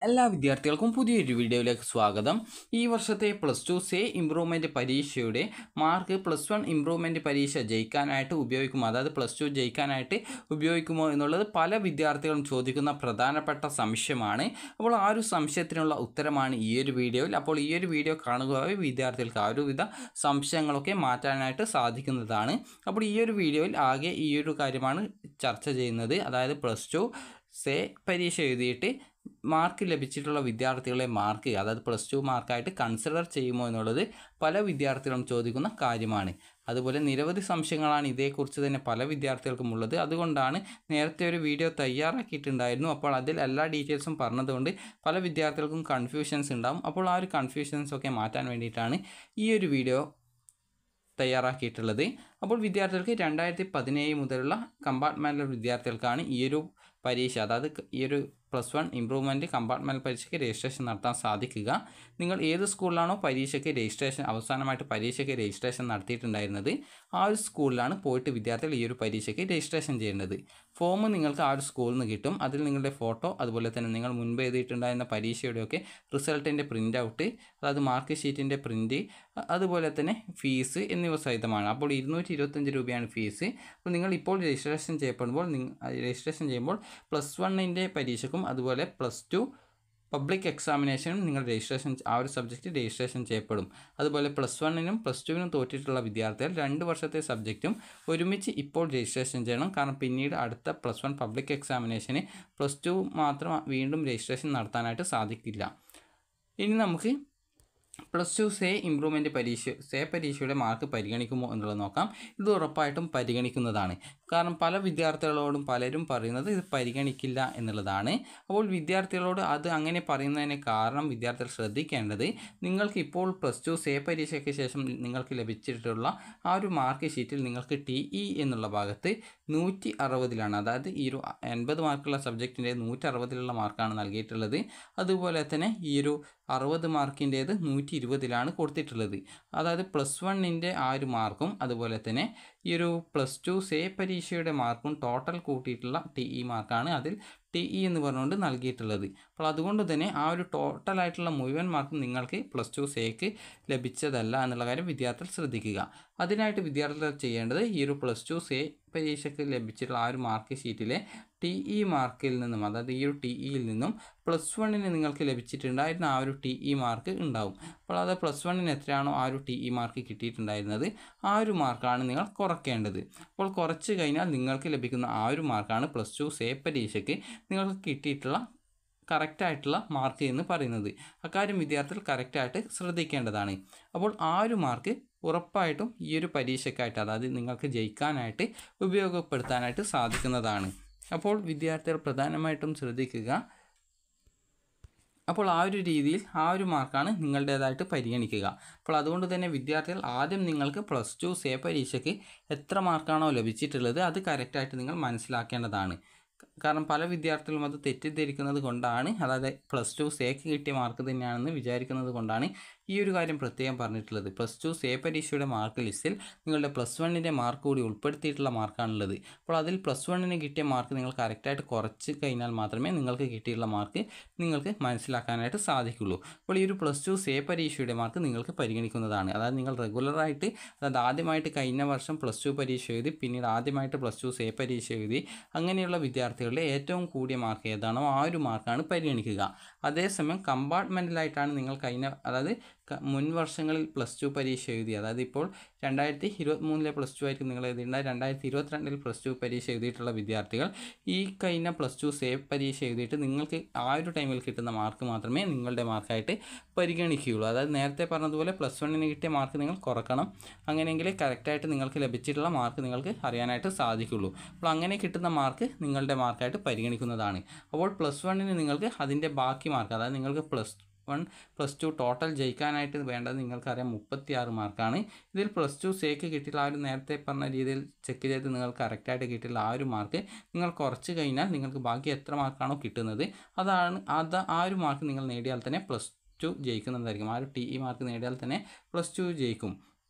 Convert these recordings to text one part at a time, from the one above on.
എല്ലാ വിദ്യാർത്ഥികൾക്കും പുതിയൊരു വീഡിയോയിലേക്ക് സ്വാഗതം ഈ വർഷത്തെ പ്ലസ് ടു സേ ഇമ്പ്രൂവ്മെൻറ്റ് പരീക്ഷയുടെ മാർക്ക് പ്ലസ് വൺ ഇമ്പ്രൂവ്മെൻറ്റ് പരീക്ഷ ജയിക്കാനായിട്ട് ഉപയോഗിക്കുമോ അതായത് പ്ലസ് ടു ജയിക്കാനായിട്ട് ഉപയോഗിക്കുമോ എന്നുള്ളത് പല വിദ്യാർത്ഥികളും ചോദിക്കുന്ന പ്രധാനപ്പെട്ട സംശയമാണ് അപ്പോൾ ആ ഒരു സംശയത്തിനുള്ള ഉത്തരമാണ് ഈ ഒരു വീഡിയോയിൽ അപ്പോൾ ഈ ഒരു വീഡിയോ കാണുക വഴി വിദ്യാർത്ഥികൾക്ക് ആ ഒരുവിധ സംശയങ്ങളൊക്കെ മാറ്റാനായിട്ട് സാധിക്കുന്നതാണ് അപ്പോൾ ഈ ഒരു വീഡിയോയിൽ ആകെ ഈ ഒരു കാര്യമാണ് ചർച്ച ചെയ്യുന്നത് അതായത് പ്ലസ് ടു സേ പരീക്ഷ എഴുതിയിട്ട് മാർക്ക് ലഭിച്ചിട്ടുള്ള വിദ്യാർത്ഥികളെ മാർക്ക് അതായത് പ്ലസ് ടു മാർക്കായിട്ട് കൺസിഡർ ചെയ്യുമോ എന്നുള്ളത് പല വിദ്യാർത്ഥികളും ചോദിക്കുന്ന കാര്യമാണ് അതുപോലെ നിരവധി സംശയങ്ങളാണ് ഇതേക്കുറിച്ച് തന്നെ പല വിദ്യാർത്ഥികൾക്കും ഉള്ളത് അതുകൊണ്ടാണ് നേരത്തെ ഒരു വീഡിയോ തയ്യാറാക്കിയിട്ടുണ്ടായിരുന്നു അപ്പോൾ അതിൽ എല്ലാ ഡീറ്റെയിൽസും പറഞ്ഞതുകൊണ്ട് പല വിദ്യാർത്ഥികൾക്കും കൺഫ്യൂഷൻസ് ഉണ്ടാവും അപ്പോൾ ആ ഒരു കൺഫ്യൂഷൻസ് ഒക്കെ മാറ്റാൻ വേണ്ടിയിട്ടാണ് ഈ ഒരു വീഡിയോ തയ്യാറാക്കിയിട്ടുള്ളത് അപ്പോൾ വിദ്യാർത്ഥികൾക്ക് രണ്ടായിരത്തി പതിനേഴ് മുതലുള്ള കമ്പാർട്ട്മെൻറ്റൽ വിദ്യാർത്ഥികൾക്കാണ് ഈ ഒരു പരീക്ഷ അതായത് ഈ ഒരു പ്ലസ് വൺ ഇമ്പ്രൂവ്മെൻറ്റ് കമ്പാർട്ട്മെൻറ്റൽ പരീക്ഷയ്ക്ക് രജിസ്ട്രേഷൻ നടത്താൻ സാധിക്കുക നിങ്ങൾ ഏത് സ്കൂളിലാണോ പരീക്ഷയ്ക്ക് രജിസ്ട്രേഷൻ അവസാനമായിട്ട് പരീക്ഷയ്ക്ക് രജിസ്ട്രേഷൻ നടത്തിയിട്ടുണ്ടായിരുന്നത് ആ ഒരു സ്കൂളിലാണ് പോയിട്ട് വിദ്യാർത്ഥികൾ ഈ ഒരു പരീക്ഷയ്ക്ക് രജിസ്ട്രേഷൻ ചെയ്യേണ്ടത് ഫോം നിങ്ങൾക്ക് ആ ഒരു സ്കൂളിൽ നിന്ന് കിട്ടും അതിൽ നിങ്ങളുടെ ഫോട്ടോ അതുപോലെ തന്നെ നിങ്ങൾ മുൻപ് എഴുതിയിട്ടുണ്ടായിരുന്ന പരീക്ഷയുടെയൊക്കെ റിസൾട്ടിൻ്റെ പ്രിൻ്റ് ഔട്ട് അതായത് മാർക്ക് ഷീറ്റിൻ്റെ പ്രിൻറ്റ് അതുപോലെ തന്നെ ഫീസ് എന്നിവ സഹിതമാണ് അപ്പോൾ ഇരുന്നൂറ്റി ഇരുപത്തഞ്ച് രൂപയാണ് ഫീസ് അപ്പോൾ നിങ്ങൾ ഇപ്പോൾ രജിസ്ട്രേഷൻ ചെയ്യപ്പെടുമ്പോൾ നിങ്ങൾ രജിസ്ട്രേഷൻ ചെയ്യുമ്പോൾ പ്ലസ് വണ്ണിൻ്റെ പരീക്ഷയ്ക്കും അതുപോലെ പ്ലസ് ടു പബ്ലിക് എക്സാമിനേഷനും നിങ്ങൾ രജിസ്ട്രേഷൻ ആ ഒരു സബ്ജക്റ്റ് രജിസ്ട്രേഷൻ ചെയ്യപ്പെടും അതുപോലെ പ്ലസ് വണ്ണിനും പ്ലസ് ടുവിനും തോറ്റിട്ടുള്ള വിദ്യാർത്ഥികൾ രണ്ട് വർഷത്തെ സബ്ജക്റ്റും ഒരുമിച്ച് ഇപ്പോൾ രജിസ്ട്രേഷൻ ചെയ്യണം കാരണം പിന്നീട് അടുത്ത പ്ലസ് വൺ പബ്ലിക് എക്സാമിനേഷന് പ്ലസ് ടു മാത്രം വീണ്ടും രജിസ്ട്രേഷൻ നടത്താനായിട്ട് സാധിക്കില്ല ഇനി നമുക്ക് പ്ലസ് ടു സേ ഇമ്പ്രൂവ്മെൻറ്റ് പരീക്ഷ സേ പരീക്ഷയുടെ മാർക്ക് പരിഗണിക്കുമോ എന്നുള്ളത് നോക്കാം ഇത് ഉറപ്പായിട്ടും പരിഗണിക്കുന്നതാണ് കാരണം പല വിദ്യാർത്ഥികളോടും പലരും പറയുന്നത് ഇത് പരിഗണിക്കില്ല എന്നുള്ളതാണ് അപ്പോൾ വിദ്യാർത്ഥികളോട് അത് അങ്ങനെ പറയുന്നതിന് കാരണം വിദ്യാർത്ഥികൾ ശ്രദ്ധിക്കേണ്ടത് നിങ്ങൾക്ക് ഇപ്പോൾ പ്ലസ് ടു സേ പരീക്ഷയ്ക്ക് ശേഷം നിങ്ങൾക്ക് ലഭിച്ചിട്ടുള്ള ആ ഒരു മാർക്ക് ഷീറ്റിൽ നിങ്ങൾക്ക് ടി ഇ എന്നുള്ള ഭാഗത്ത് നൂറ്റി അറുപതിലാണ് അതായത് ഈ ഒരു എൺപത് മാർക്കുള്ള സബ്ജക്റ്റിൻ്റെ നൂറ്റി അറുപതിലുള്ള മാർക്കാണ് നൽകിയിട്ടുള്ളത് അതുപോലെ തന്നെ ഈ ഒരു അറുപത് മാർക്കിൻ്റേത് നൂറ്റി ഇരുപതിലാണ് കൊടുത്തിട്ടുള്ളത് അതായത് പ്ലസ് വണ്ണിൻ്റെ ആ ഒരു മാർക്കും അതുപോലെ തന്നെ ഈ ഒരു പ്ലസ് ടു സേ പരീക്ഷയുടെ മാർക്കും ടോട്ടൽ കൂട്ടിയിട്ടുള്ള ടി ഇ മാർക്കാണ് അതിൽ ടി ഇ എന്ന് പറഞ്ഞുകൊണ്ട് നൽകിയിട്ടുള്ളത് അപ്പോൾ അതുകൊണ്ട് തന്നെ ആ ഒരു ടോട്ടലായിട്ടുള്ള മുഴുവൻ മാർക്കും നിങ്ങൾക്ക് പ്ലസ് ടു സേക്ക് ലഭിച്ചതല്ല എന്നുള്ള കാര്യം വിദ്യാർത്ഥികൾ ശ്രദ്ധിക്കുക അതിനായിട്ട് വിദ്യാർത്ഥികൾ ചെയ്യേണ്ടത് ഈ ഒരു പ്ലസ് ടു സേ പരീക്ഷയ്ക്ക് ലഭിച്ചിട്ടുള്ള ആ ഒരു മാർക്ക് ഷീറ്റിലെ ടി ഇ മാർക്കിൽ നിന്നും അതായത് ഈ ഒരു ടി ഇയിൽ നിന്നും പ്ലസ് വണ്ണിന് നിങ്ങൾക്ക് ലഭിച്ചിട്ടുണ്ടായിരുന്ന ആ ഒരു ടി ഇ മാർക്ക് ഉണ്ടാവും അപ്പോൾ അത് പ്ലസ് വണ്ണിന് എത്രയാണോ ആ ഒരു ടി ഇ മാർക്ക് കിട്ടിയിട്ടുണ്ടായിരുന്നത് ആ ഒരു മാർക്കാണ് നിങ്ങൾ കുറയ്ക്കേണ്ടത് അപ്പോൾ കുറച്ച് കഴിഞ്ഞാൽ നിങ്ങൾക്ക് ലഭിക്കുന്ന ആ ഒരു മാർക്കാണ് പ്ലസ് ടു സേ പരീക്ഷയ്ക്ക് നിങ്ങൾക്ക് കിട്ടിയിട്ടുള്ള കറക്റ്റായിട്ടുള്ള മാർക്ക് എന്ന് പറയുന്നത് അക്കാര്യം വിദ്യാർത്ഥികൾ കറക്റ്റായിട്ട് ശ്രദ്ധിക്കേണ്ടതാണ് അപ്പോൾ ആ ഒരു മാർക്ക് ഉറപ്പായിട്ടും ഈ ഒരു പരീക്ഷയ്ക്കായിട്ട് അതായത് നിങ്ങൾക്ക് ജയിക്കാനായിട്ട് ഉപയോഗപ്പെടുത്താനായിട്ട് സാധിക്കുന്നതാണ് അപ്പോൾ വിദ്യാർത്ഥികൾ പ്രധാനമായിട്ടും ശ്രദ്ധിക്കുക അപ്പോൾ ആ ഒരു രീതിയിൽ ആ ഒരു മാർക്കാണ് നിങ്ങളുടേതായിട്ട് പരിഗണിക്കുക അപ്പോൾ അതുകൊണ്ട് തന്നെ വിദ്യാർത്ഥികൾ ആദ്യം നിങ്ങൾക്ക് പ്ലസ് ടു സേ പരീക്ഷയ്ക്ക് എത്ര മാർക്കാണോ ലഭിച്ചിട്ടുള്ളത് അത് കറക്റ്റായിട്ട് നിങ്ങൾ മനസ്സിലാക്കേണ്ടതാണ് കാരണം പല വിദ്യാർത്ഥികളും അത് തെറ്റിദ്ധരിക്കുന്നത് കൊണ്ടാണ് അതായത് പ്ലസ് ടു സേക്ക് കിട്ടിയ മാർക്ക് തന്നെയാണെന്ന് വിചാരിക്കുന്നത് കൊണ്ടാണ് ഈ ഒരു കാര്യം പ്രത്യേകം പറഞ്ഞിട്ടുള്ളത് പ്ലസ് ടു സേ പരീക്ഷയുടെ മാർക്ക് ലിസ്റ്റിൽ നിങ്ങളുടെ പ്ലസ് വണ്ണിൻ്റെ മാർക്ക് കൂടി ഉൾപ്പെടുത്തിയിട്ടുള്ള മാർക്കാണുള്ളത് അപ്പോൾ അതിൽ പ്ലസ് വണ്ണിന് കിട്ടിയ മാർക്ക് നിങ്ങൾ കറക്റ്റായിട്ട് കുറച്ച് കഴിഞ്ഞാൽ മാത്രമേ നിങ്ങൾക്ക് കിട്ടിയുള്ള മാർക്ക് നിങ്ങൾക്ക് മനസ്സിലാക്കാനായിട്ട് സാധിക്കുള്ളൂ അപ്പോൾ ഈ ഒരു പ്ലസ് ടു സേ പരീക്ഷയുടെ മാർക്ക് നിങ്ങൾക്ക് പരിഗണിക്കുന്നതാണ് അതായത് നിങ്ങൾ റെഗുലറായിട്ട് അതായത് ആദ്യമായിട്ട് കഴിഞ്ഞ വർഷം പ്ലസ് ടു പരീക്ഷ എഴുതി പിന്നീട് ആദ്യമായിട്ട് പ്ലസ് ടു സേ പരീക്ഷ എഴുതി അങ്ങനെയുള്ള വിദ്യാർത്ഥികളുടെ ഏറ്റവും കൂടിയ മാർക്ക് ഏതാണോ ആ ഒരു മാർക്കാണ് പരിഗണിക്കുക അതേസമയം കമ്പാർട്ട്മെൻറ്റലായിട്ടാണ് നിങ്ങൾ കഴിഞ്ഞ അതായത് മുൻ വർഷങ്ങളിൽ പ്ലസ് ടു പരീക്ഷ എഴുതി അതായത് ഇപ്പോൾ രണ്ടായിരത്തി ഇരുപത്തി മൂന്നിലെ പ്ലസ് ടു ആയിരിക്കും നിങ്ങൾ എഴുതിയിട്ടുണ്ട് രണ്ടായിരത്തി ഇരുപത്തിരണ്ടിൽ പ്ലസ് ടു പരീക്ഷ എഴുതിയിട്ടുള്ള വിദ്യാർത്ഥികൾ ഈ കഴിഞ്ഞ പ്ലസ് ടു സേവ് പരീക്ഷ എഴുതിയിട്ട് നിങ്ങൾക്ക് ആ ഒരു ടൈമിൽ കിട്ടുന്ന മാർക്ക് മാത്രമേ നിങ്ങളുടെ മാർക്കായിട്ട് പരിഗണിക്കുകയുള്ളൂ അതായത് നേരത്തെ പറഞ്ഞതുപോലെ പ്ലസ് വണ്ണിന് കിട്ടിയ മാർക്ക് നിങ്ങൾ കുറക്കണം അങ്ങനെയെങ്കിൽ കറക്റ്റായിട്ട് നിങ്ങൾക്ക് ലഭിച്ചിട്ടുള്ള മാർക്ക് നിങ്ങൾക്ക് അറിയാനായിട്ട് സാധിക്കുള്ളൂ അപ്പോൾ അങ്ങനെ കിട്ടുന്ന മാർക്ക് നിങ്ങളുടെ മാർക്കായിട്ട് പരിഗണിക്കുന്നതാണ് അപ്പോൾ പ്ലസ് വണ്ണിന് നിങ്ങൾക്ക് അതിൻ്റെ ബാക്കി മാർക്ക് അതായത് നിങ്ങൾക്ക് plus one plus two total ജയിക്കാനായിട്ട് വേണ്ടത് നിങ്ങൾക്കറിയാം മുപ്പത്തി ആറ് മാർക്കാണ് ഇതിൽ പ്ലസ് ടു സേക്ക് കിട്ടിയുള്ള ആ ഒരു നേരത്തെ പറഞ്ഞ രീതിയിൽ ചെക്ക് ചെയ്ത് നിങ്ങൾക്ക് കറക്റ്റായിട്ട് കിട്ടിയുള്ള ആ ഒരു മാർക്ക് നിങ്ങൾ കുറച്ച് കഴിഞ്ഞാൽ നിങ്ങൾക്ക് ബാക്കി എത്ര മാർക്കാണോ കിട്ടുന്നത് അതാണ് അത് ആ ഒരു മാർക്ക് നിങ്ങൾ നേടിയാൽ തന്നെ പ്ലസ് ടു ജയിക്കുന്നതായിരിക്കും ആ ഒരു ടി ഇ മാർക്ക് നേടിയാൽ തന്നെ പ്ലസ് ടു ജയിക്കും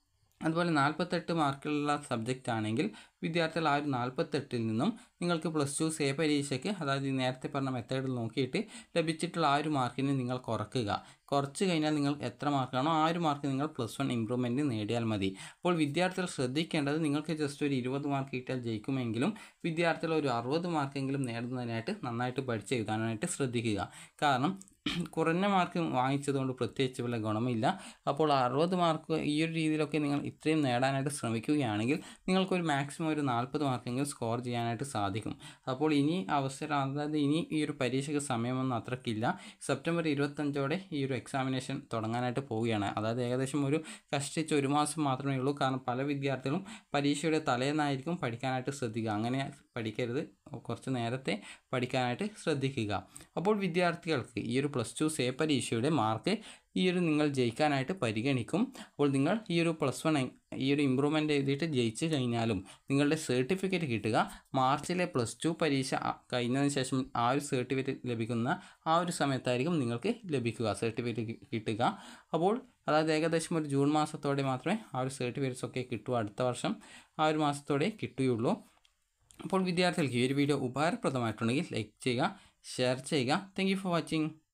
അതുപോലെ നാൽപ്പത്തെട്ട് മാർക്കുള്ള സബ്ജക്റ്റ് ആണെങ്കിൽ വിദ്യാർത്ഥികൾ ആ ഒരു നാൽപ്പത്തെട്ടിൽ നിന്നും നിങ്ങൾക്ക് പ്ലസ് ടു സേ പരീക്ഷയ്ക്ക് അതായത് ഈ നേരത്തെ പറഞ്ഞ മെത്തേഡിൽ നോക്കിയിട്ട് ലഭിച്ചിട്ടുള്ള ആ ഒരു മാർക്കിനെ നിങ്ങൾ കുറക്കുക കുറച്ച് കഴിഞ്ഞാൽ നിങ്ങൾ എത്ര മാർക്കാണോ ആ ഒരു മാർക്ക് നിങ്ങൾ പ്ലസ് വൺ ഇമ്പ്രൂവ്മെൻറ്റ് നേടിയാൽ മതി അപ്പോൾ വിദ്യാർത്ഥികൾ ശ്രദ്ധിക്കേണ്ടത് നിങ്ങൾക്ക് ജസ്റ്റ് ഒരു ഇരുപത് മാർക്ക് കിട്ടിയാൽ ജയിക്കുമെങ്കിലും വിദ്യാർത്ഥികൾ ഒരു അറുപത് മാർക്കെങ്കിലും നേടുന്നതിനായിട്ട് നന്നായിട്ട് പഠിച്ച് എഴുതാനായിട്ട് ശ്രദ്ധിക്കുക കാരണം കുറഞ്ഞ മാർക്ക് വാങ്ങിച്ചതുകൊണ്ട് പ്രത്യേകിച്ച് വല്ല ഗുണമില്ല അപ്പോൾ അറുപത് മാർക്ക് ഈ ഒരു രീതിയിലൊക്കെ നിങ്ങൾ ഇത്രയും നേടാനായിട്ട് ശ്രമിക്കുകയാണെങ്കിൽ നിങ്ങൾക്കൊരു മാക്സിമം ഒരു നാൽപ്പത് മാർക്കെങ്കിലും സ്കോർ ചെയ്യാനായിട്ട് സാധിക്കും അപ്പോൾ ഇനി അവസരം അതായത് ഇനി ഈ ഒരു പരീക്ഷയ്ക്ക് സമയമൊന്നും അത്രക്കില്ല സെപ്റ്റംബർ ഇരുപത്തഞ്ചോടെ ഈ ഒരു എക്സാമിനേഷൻ തുടങ്ങാനായിട്ട് പോവുകയാണ് അതായത് ഏകദേശം ഒരു കഷ്ടിച്ച് ഒരു മാസം മാത്രമേ ഉള്ളൂ കാരണം പല വിദ്യാർത്ഥികളും പരീക്ഷയുടെ തലേന്നായിരിക്കും പഠിക്കാനായിട്ട് ശ്രദ്ധിക്കുക അങ്ങനെ പഠിക്കരുത് കുറച്ച് നേരത്തെ പഠിക്കാനായിട്ട് ശ്രദ്ധിക്കുക അപ്പോൾ വിദ്യാർത്ഥികൾക്ക് ഈ ഒരു പ്ലസ് ടു സേ പരീക്ഷയുടെ മാർക്ക് ഈ ഒരു നിങ്ങൾ ജയിക്കാനായിട്ട് പരിഗണിക്കും അപ്പോൾ നിങ്ങൾ ഈ ഒരു പ്ലസ് വൺ ഈ ഒരു ഇമ്പ്രൂവ്മെൻ്റ് എഴുതിയിട്ട് ജയിച്ചു കഴിഞ്ഞാലും നിങ്ങളുടെ സർട്ടിഫിക്കറ്റ് കിട്ടുക മാർച്ചിലെ പ്ലസ് ടു പരീക്ഷ അ- കഴിഞ്ഞതിന് ശേഷം ആ ഒരു സർട്ടിഫിക്കറ്റ് ലഭിക്കുന്ന ആ ഒരു സമയത്തായിരിക്കും നിങ്ങൾക്ക് ലഭിക്കുക സർട്ടിഫിക്കറ്റ് കിട്ടുക അപ്പോൾ അതായത് ഏകദേശം ഒരു ജൂൺ മാസത്തോടെ മാത്രമേ ആ ഒരു സർട്ടിഫിക്കറ്റ്സ് ഒക്കെ കിട്ടൂ അടുത്ത വർഷം ആ ഒരു മാസത്തോടെ കിട്ടുകയുള്ളൂ അപ്പോൾ വിദ്യാർത്ഥികൾക്ക് ഈ ഒരു വീഡിയോ ഉപകാരപ്രദമായിട്ടുണ്ടെങ്കിൽ ലൈക്ക് ചെയ്യുക ഷെയർ ചെയ്യുക താങ്ക് യു ഫോർ വാച്ചിങ്